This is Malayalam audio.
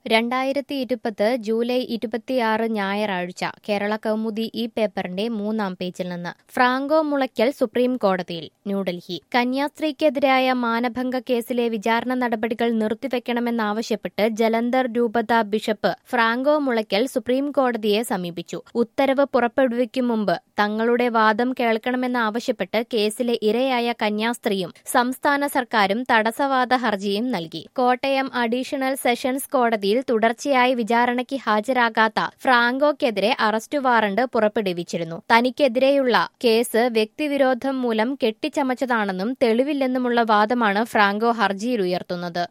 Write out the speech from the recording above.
രണ്ടായിരത്തി ഇരുപത് ജൂലൈ ഇരുപത്തിയാറ് ഞായറാഴ്ച കേരള കൗമുദി ഈ പേപ്പറിന്റെ മൂന്നാം പേജിൽ നിന്ന് ഫ്രാങ്കോ മുളയ്ക്കൽ സുപ്രീം കോടതിയിൽ ന്യൂഡൽഹി കന്യാസ്ത്രീക്കെതിരായ മാനഭംഗ കേസിലെ വിചാരണ നടപടികൾ നിർത്തിവെക്കണമെന്നാവശ്യപ്പെട്ട് ജലന്ധർ രൂപത ബിഷപ്പ് ഫ്രാങ്കോ മുളയ്ക്കൽ സുപ്രീം കോടതിയെ സമീപിച്ചു ഉത്തരവ് പുറപ്പെടുവിക്കും മുമ്പ് തങ്ങളുടെ വാദം കേൾക്കണമെന്നാവശ്യപ്പെട്ട് കേസിലെ ഇരയായ കന്യാസ്ത്രീയും സംസ്ഥാന സർക്കാരും തടസ്സവാദ ഹർജിയും നൽകി കോട്ടയം അഡീഷണൽ സെഷൻസ് കോടതിയിൽ തുടർച്ചയായി വിചാരണയ്ക്ക് ഹാജരാകാത്ത ഫ്രാങ്കോക്കെതിരെ അറസ്റ്റ് വാറണ്ട് പുറപ്പെടുവിച്ചിരുന്നു തനിക്കെതിരെയുള്ള കേസ് വ്യക്തിവിരോധം മൂലം കെട്ടിച്ചമച്ചതാണെന്നും തെളിവില്ലെന്നുമുള്ള വാദമാണ് ഫ്രാങ്കോ ഹർജിയിൽ ഉയർത്തുന്നത്